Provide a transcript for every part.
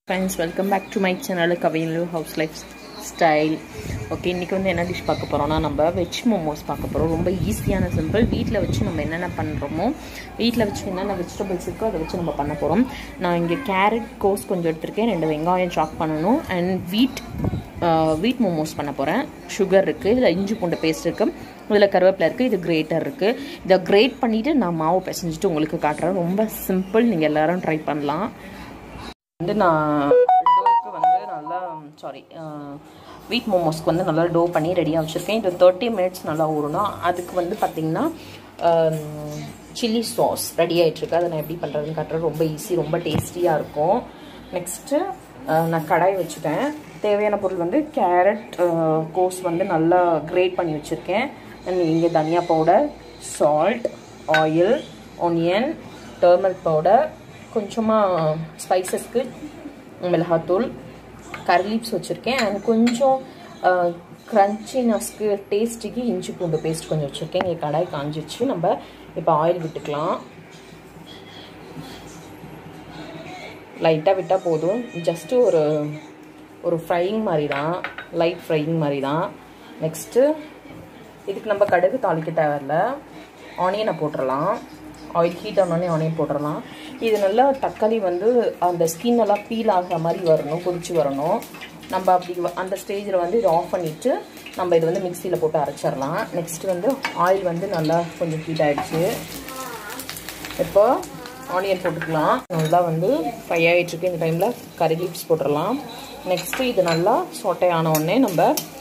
friends welcome back to my channel Kaviyalu house lifestyle okay இன்றைக்கி வந்து என்ன dish பார்க்க போகிறோம்னா நம்ம வெஜ் மோமோஸ் பார்க்க போகிறோம் ரொம்ப ஈஸியான சிம்பிள் வீட்டில் வச்சு நம்ம என்னென்ன பண்ணுறோமோ வீட்டில் வச்சு என்னென்ன வெஜிடபிள்ஸ் இருக்கோ அதை வச்சு நம்ம பண்ண போகிறோம் நான் இங்கே கேரட் கோஸ் கொஞ்சம் எடுத்திருக்கேன் ரெண்டு வெங்காயம் சாப் பண்ணணும் அண்ட் வீட் வீட் மோமோஸ் பண்ண போகிறேன் சுகர் இருக்குது இதில் இஞ்சி பூண்டு பேஸ்ட் இருக்குது இதில் கருவேப்பிலை இருக்குது இது கிரேட்டர் இருக்குது இதை கிரேட் பண்ணிவிட்டு நான் மாவு பிசைஞ்சிட்டு உங்களுக்கு காட்டுறேன் ரொம்ப சிம்பிள் நீங்கள் எல்லோரும் ட்ரை பண்ணலாம் வந்து நான் டோக்கு வந்து நல்லா சாரி வீட் மோமோஸ்க்கு வந்து நல்லா டோ பண்ணி ரெடியாக வச்சுருக்கேன் இது தேர்ட்டி மினிட்ஸ் நல்லா ஊறணும் அதுக்கு வந்து பார்த்திங்கன்னா சில்லி சாஸ் ரெடி ஆகிட்டுருக்கு அதை நான் எப்படி பண்ணுறதுன்னு காட்டுறேன் ரொம்ப ஈஸி ரொம்ப டேஸ்டியாக இருக்கும் நெக்ஸ்ட்டு நான் கடாய் வச்சுட்டேன் தேவையான பொருள் வந்து கேரட் கோஸ் வந்து நல்லா கிரேட் பண்ணி வச்சுருக்கேன் அண்ட் இங்கே தனியா powder salt oil onion turmeric powder கொஞ்சமாக ஸ்பைசஸ்க்கு மிளகாத்தூள் கரி லீப்ஸ் வச்சுருக்கேன் அண்ட் கொஞ்சம் க்ரன்ச்சினஸ்க்கு டேஸ்ட்டுக்கு இஞ்சி பூண்டு பேஸ்ட் கொஞ்சம் வச்சுருக்கேன் இங்கே கடாய் காஞ்சிச்சு நம்ம இப்போ ஆயில் விட்டுக்கலாம் லைட்டாக விட்டால் போதும் ஜஸ்ட்டு ஒரு ஒரு ஃப்ரையிங் மாதிரி தான் லைட் ஃப்ரையிங் மாதிரி தான் நெக்ஸ்ட்டு இதுக்கு நம்ம கடுகு தாளிக்க தேவையில்ல ஆனியனை போட்டுடலாம் ஆயில் ஹீட் ஆனோடனே ஆனியன் போட்டுடலாம் இது நல்லா தக்காளி வந்து அந்த ஸ்கின் எல்லாம் பீல் ஆகிற மாதிரி வரணும் கொதிச்சு வரணும் நம்ம அப்படி அந்த ஸ்டேஜில் வந்து இதை ஆஃப் பண்ணிவிட்டு நம்ம இது வந்து மிக்சியில் போட்டு அரைச்சிடலாம் நெக்ஸ்ட் வந்து ஆயில் வந்து நல்லா கொஞ்சம் ஹீட் ஆகிடுச்சு இப்போ ஆனியன் போட்டுக்கலாம் நல்லா வந்து ஃப்ரை ஆகிட்டுருக்கு இந்த டைமில் கறி லீப்ஸ் போட்டுடலாம் நெக்ஸ்ட்டு இது நல்லா சொட்டை ஆன உடனே நம்ம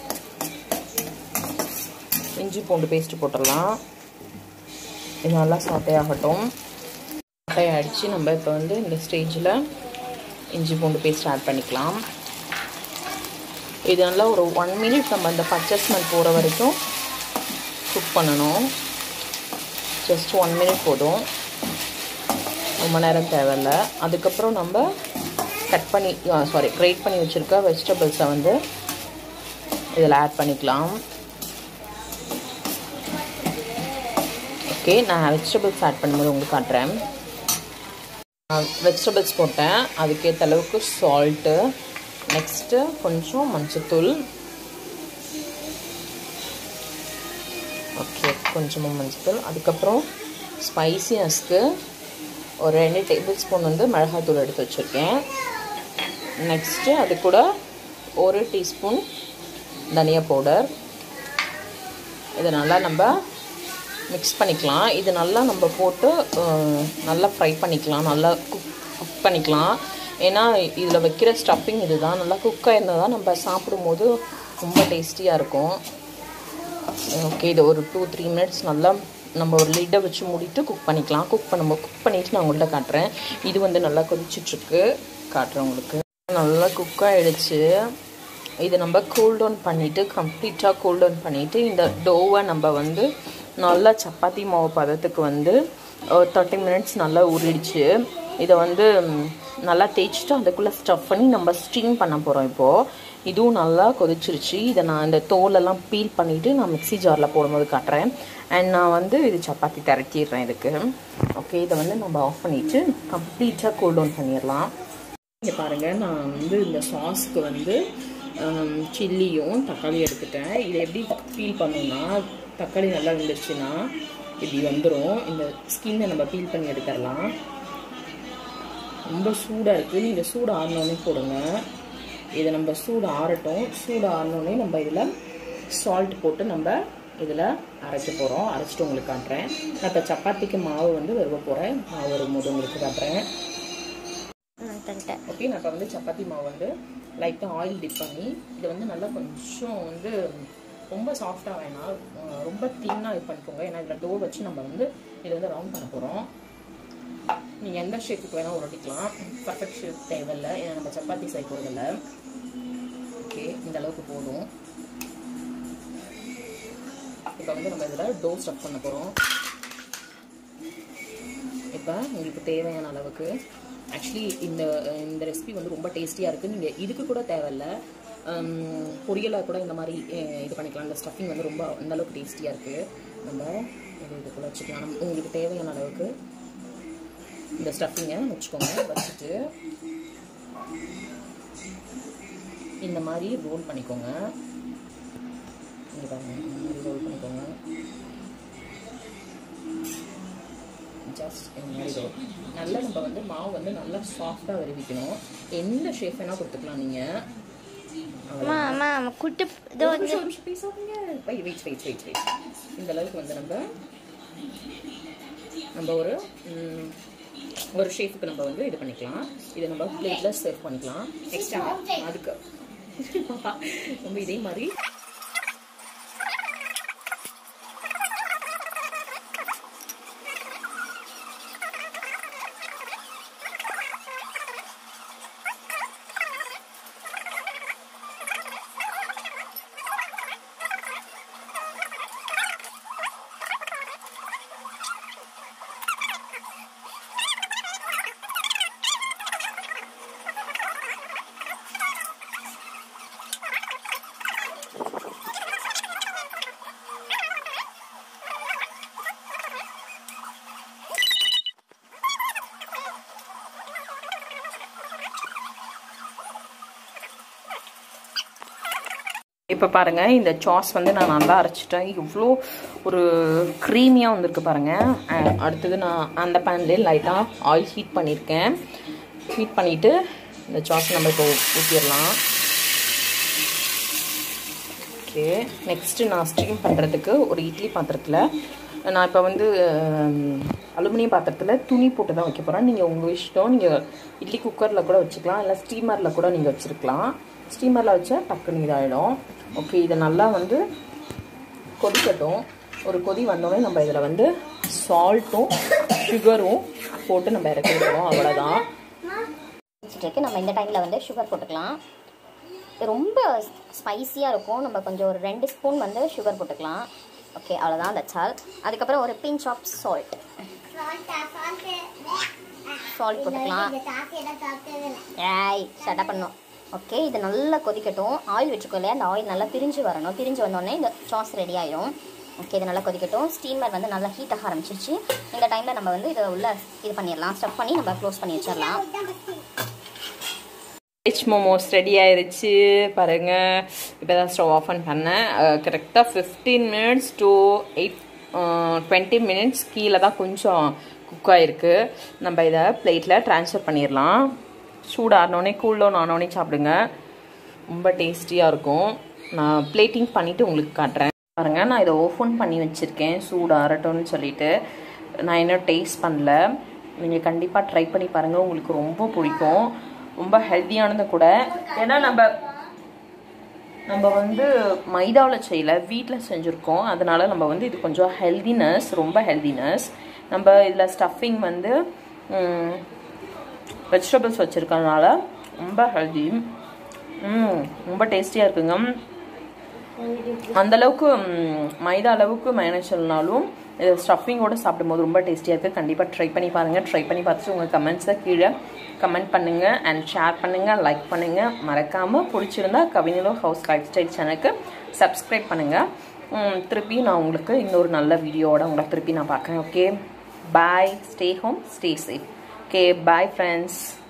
இஞ்சி பூண்டு பேஸ்ட்டு போட்டுடலாம் இது நல்லா சாட்டை ஆகட்டும் சாட்டை ஆகிடுச்சு நம்ம இப்போ வந்து இந்த ஸ்டேஜில் இஞ்சி பூண்டு பேஸ்ட் ஆட் பண்ணிக்கலாம் இது நல்லா ஒரு ஒன் மினிட் நம்ம அந்த பச்சை ஸ்மெல் போகிற வரைக்கும் குக் பண்ணணும் ஜஸ்ட் ஒன் மினிட் போதும் ரொம்ப நேரம் தேவையில்ல அதுக்கப்புறம் நம்ம கட் பண்ணி சாரி கிரேட் பண்ணி வச்சுருக்க வெஜிடபிள்ஸை வந்து இதில் ஆட் பண்ணிக்கலாம் ஓகே நான் வெஜிடபிள்ஸ் ஆட் பண்ணும்போது உங்களுக்கு காட்டுறேன் வெஜிடபிள்ஸ் போட்டேன் அதுக்கேற்ற அளவுக்கு சால்ட்டு நெக்ஸ்ட்டு கொஞ்சம் மஞ்சத்தூள் ஓகே கொஞ்சமாக மஞ்சத்தூள் அதுக்கப்புறம் ஸ்பைசினஸ்க்கு ஒரு ரெண்டு டேபிள் ஸ்பூன் வந்து மிளகாத்தூள் எடுத்து வச்சுருக்கேன் நெக்ஸ்ட்டு அது கூட ஒரு டீஸ்பூன் தனியா பவுடர் இதை நல்லா நம்ம மிக்ஸ் பண்ணிக்கலாம் இது நல்லா நம்ம போட்டு நல்லா ஃப்ரை பண்ணிக்கலாம் நல்லா குக் குக் பண்ணிக்கலாம் ஏன்னா இதில் வைக்கிற ஸ்டஃப்பிங் இது தான் நல்லா குக் ஆயிருந்தால் தான் நம்ம சாப்பிடும்போது ரொம்ப டேஸ்டியாக இருக்கும் ஓகே இது ஒரு டூ த்ரீ மினிட்ஸ் நல்லா நம்ம ஒரு லிட்டை வச்சு மூடிட்டு குக் பண்ணிக்கலாம் குக் பண்ணும்போது குக் பண்ணிவிட்டு நான் உங்கள்கிட்ட காட்டுறேன் இது வந்து நல்லா கொதிச்சிட்ருக்கு காட்டுறேன் உங்களுக்கு நல்லா குக் ஆகிடுச்சு இது நம்ம கூல் டவுன் பண்ணிவிட்டு கம்ப்ளீட்டாக கூல் டவுன் பண்ணிவிட்டு இந்த டோவை நம்ம வந்து நல்லா சப்பாத்தி மாவு பதத்துக்கு வந்து தேர்ட்டி மினிட்ஸ் நல்லா உருடிச்சு இதை வந்து நல்லா தேய்ச்சிட்டு அதுக்குள்ளே ஸ்டஃப் பண்ணி நம்ம ஸ்டீம் பண்ண போகிறோம் இப்போது இதுவும் நல்லா கொதிச்சிருச்சு இதை நான் இந்த தோலெல்லாம் பீல் பண்ணிவிட்டு நான் மிக்சி ஜாரில் போடும்போது காட்டுறேன் அண்ட் நான் வந்து இது சப்பாத்தி திரட்டிடுறேன் இதுக்கு ஓகே இதை வந்து நம்ம ஆஃப் பண்ணிவிட்டு கம்ப்ளீட்டாக கூல் டவுன் பண்ணிடலாம் இங்கே பாருங்கள் நான் வந்து இந்த சாஸ்க்கு வந்து சில்லியும் தக்காளி எடுத்துட்டேன் இதை எப்படி ஃபீல் பண்ணோன்னா தக்காளி நல்லா வெந்துருச்சுன்னா இப்படி வந்துடும் இந்த ஸ்கின்னை நம்ம பீல் பண்ணி எடுத்துடலாம் ரொம்ப சூடாக இருக்குது நீங்கள் சூடு ஆறினோடனே போடுங்க இதை நம்ம சூடு ஆறட்டும் சூடு ஆறினோடனே நம்ம இதில் சால்ட் போட்டு நம்ம இதில் அரைக்க போகிறோம் அரைச்சிட்டு உங்களுக்கு காட்டுறேன் நான் இப்போ சப்பாத்திக்கு மாவு வந்து வருவ போகிறேன் மாவு வரும்போது உங்களுக்கு காட்டுறேன் ஓகே நான் இப்போ வந்து சப்பாத்தி மாவு வந்து லைட்டாக ஆயில் டிப் பண்ணி இதை வந்து நல்லா கொஞ்சம் வந்து ரொம்ப சாஃப்டாக வேணாம் ரொம்ப தின்னாக இது பண்ணிக்கோங்க ஏன்னா இதில் டோ வச்சு நம்ம வந்து இதை வந்து ரவுண்ட் பண்ண போகிறோம் நீங்கள் எந்த ஷேப்புக்கு வேணால் உருட்டிக்கலாம் பர்ஃபெக்ட் ஷேப் தேவையில்லை ஏன்னா நம்ம சப்பாத்தி செய்ய போகிறதில்ல ஓகே இந்த அளவுக்கு போதும் இப்போ வந்து நம்ம இதில் டோ ஸ்டஃப் பண்ண போகிறோம் இப்போ உங்களுக்கு தேவையான அளவுக்கு ஆக்சுவலி இந்த இந்த ரெசிபி வந்து ரொம்ப டேஸ்டியாக இருக்குது நீங்கள் இதுக்கு கூட தேவையில்லை பொரியலாக கூட இந்த மாதிரி இது பண்ணிக்கலாம் இந்த ஸ்டஃபிங் வந்து ரொம்ப அந்தளவுக்கு டேஸ்டியாக இருக்குது நம்ம இது இதுக்குள்ளே வச்சுக்கலாம் உங்களுக்கு தேவையான அளவுக்கு இந்த ஸ்டஃபிங்கை வச்சுக்கோங்க வச்சுட்டு இந்த மாதிரி ரோல் பண்ணிக்கோங்க இங்கே பாருங்க இந்த மாதிரி ரோல் பண்ணிக்கோங்க ஜஸ்ட் இந்த மாதிரி ரோல் நல்லா நம்ம வந்து மாவு வந்து நல்லா சாஃப்டாக விரிவிக்கணும் எந்த ஷேப் வேணால் கொடுத்துக்கலாம் நீங்கள் அம்மா அம்மா குட்டு இது வந்து வெயிட் வெயிட் வெயிட் வெயிட் இந்த அளவுக்கு வந்து நம்ம நம்ம ஒரு ம், ஒரு ஷேப்புக்கு நம்ம வந்து இது பண்ணிக்கலாம் இதை நம்ம பிளேட்டில் சர்வ் பண்ணிக்கலாம் எக்ஸ்ட்ரா அதுக்கு நம்ம இதே மாதிரி இப்போ பாருங்க இந்த சாஸ் வந்து நான் நல்லா அரைச்சிட்டேன் இவ்வளோ ஒரு க்ரீமியாக வந்திருக்கு பாருங்க அஹ் அடுத்தது நான் அந்த பேன்லேயே லைட்டாக ஆயில் ஹீட் பண்ணியிருக்கேன் ஹீட் பண்ணிவிட்டு இந்த சாஸ் நம்ம இப்போ ஊற்றிடலாம் ஓகே நெக்ஸ்ட்டு நான் ஸ்டீம் பண்ணுறதுக்கு ஒரு இட்லி பாத்திரத்தில் நான் இப்போ வந்து அலுமினியம் பாத்திரத்தில் துணி போட்டு தான் வைக்க போகிறேன் நீங்கள் உங்கள் இஷ்டம் நீங்கள் இட்லி குக்கரில் கூட வச்சுக்கலாம் இல்லை ஸ்டீமரில் கூட நீங்கள் வச்சுருக்கலாம் ஸ்டீமரில் வச்சா டக்குன்னு இதாகிடும் ஓகே இதை நல்லா வந்து கொதிக்கட்டும் ஒரு கொதி வந்தோடனே நம்ம இதில் வந்து சால்ட்டும் சுகரும் போட்டு நம்ம இறக்கி விடுவோம் அவ்வளோதான் வச்சுட்டு இருக்கு நம்ம இந்த டைமில் வந்து சுகர் போட்டுக்கலாம் இது ரொம்ப ஸ்பைசியாக இருக்கும் நம்ம கொஞ்சம் ஒரு ரெண்டு ஸ்பூன் வந்து சுகர் போட்டுக்கலாம் ஓகே அவ்வளோதான் தச்சால் அதுக்கப்புறம் ஒரு பிஞ்ச் ஆஃப் சால்ட் சால்ட் போட்டுக்கலாம் ஏய் ஷட்டப் பண்ணும் ஓகே இது நல்லா கொதிக்கட்டும் ஆயில் வச்சுக்கோ இல்லையா அந்த ஆயில் நல்லா பிரிஞ்சு வரணும் பிரிஞ்சு வந்தோடனே இந்த சாஸ் ரெடி ஆயிடும் ஓகே இது நல்லா கொதிக்கட்டும் ஸ்டீமர் வந்து நல்லா ஹீட் ஆக ஆரம்பிச்சிருச்சு இந்த டைமில் நம்ம வந்து இதை உள்ள இது பண்ணிடலாம் ஸ்டப் பண்ணி நம்ம க்ளோஸ் பண்ணி வச்சிடலாம் வெஜ் மோமோஸ் ரெடி ஆயிருச்சு பாருங்க இப்போ தான் ஸ்டவ் ஆஃப் ஆன் பண்ணேன் கரெக்டாக fifteen minutes to eight twenty minutes கீழே தான் கொஞ்சம் குக் ஆகிருக்கு நம்ம இதை பிளேட்டில் ட்ரான்ஸ்ஃபர் பண்ணிடலாம் சூடாறினோடனே கூல்டவுன் ஆனோடனே சாப்பிடுங்க ரொம்ப டேஸ்டியாக இருக்கும் நான் பிளேட்டிங் பண்ணிவிட்டு உங்களுக்கு காட்டுறேன் பாருங்க நான் இதை ஓப்பன் பண்ணி வச்சுருக்கேன் சூடாறட்டும்னு சொல்லிட்டு நான் இன்னும் டேஸ்ட் பண்ணல நீங்கள் கண்டிப்பாக ட்ரை பண்ணி பாருங்கள் உங்களுக்கு ரொம்ப பிடிக்கும் ரொம்ப ஹெல்த்தியானது கூட ஏன்னா நம்ம நம்ம வந்து மைதாவில் செய்யல வீட்டில் செஞ்சுருக்கோம் அதனால நம்ம வந்து இது கொஞ்சம் ஹெல்தினஸ் ரொம்ப ஹெல்தினஸ் நம்ம இதில் ஸ்டஃபிங் வந்து வெஜிடபிள்ஸ் வச்சுருக்கறனால ரொம்ப ஹெல்தி ம் ரொம்ப டேஸ்டியாக இருக்குங்க அந்த அளவுக்கு ம், மைதா அளவுக்கு மைனஸ் இல்லைனாலும் இது ஸ்டஃபிங்கோட சாப்பிடும்போது ரொம்ப டேஸ்டியாக இருக்குது கண்டிப்பாக ட்ரை பண்ணி பாருங்கள் ட்ரை பண்ணி பார்த்துட்டு உங்கள் கமெண்ட்ஸை கீழே கமெண்ட் பண்ணுங்கள் அண்ட் ஷேர் பண்ணுங்கள் லைக் பண்ணுங்கள் மறக்காமல் பிடிச்சிருந்தா கவினிலோ ஹவுஸ் லைஃப் ஸ்டைல் சேனலுக்கு சப்ஸ்கிரைப் பண்ணுங்கள் ம், திருப்பி நான் உங்களுக்கு இன்னொரு நல்ல வீடியோவோட உங்களை திருப்பி நான் பார்க்குறேன் okay bye stay home stay safe okay bye friends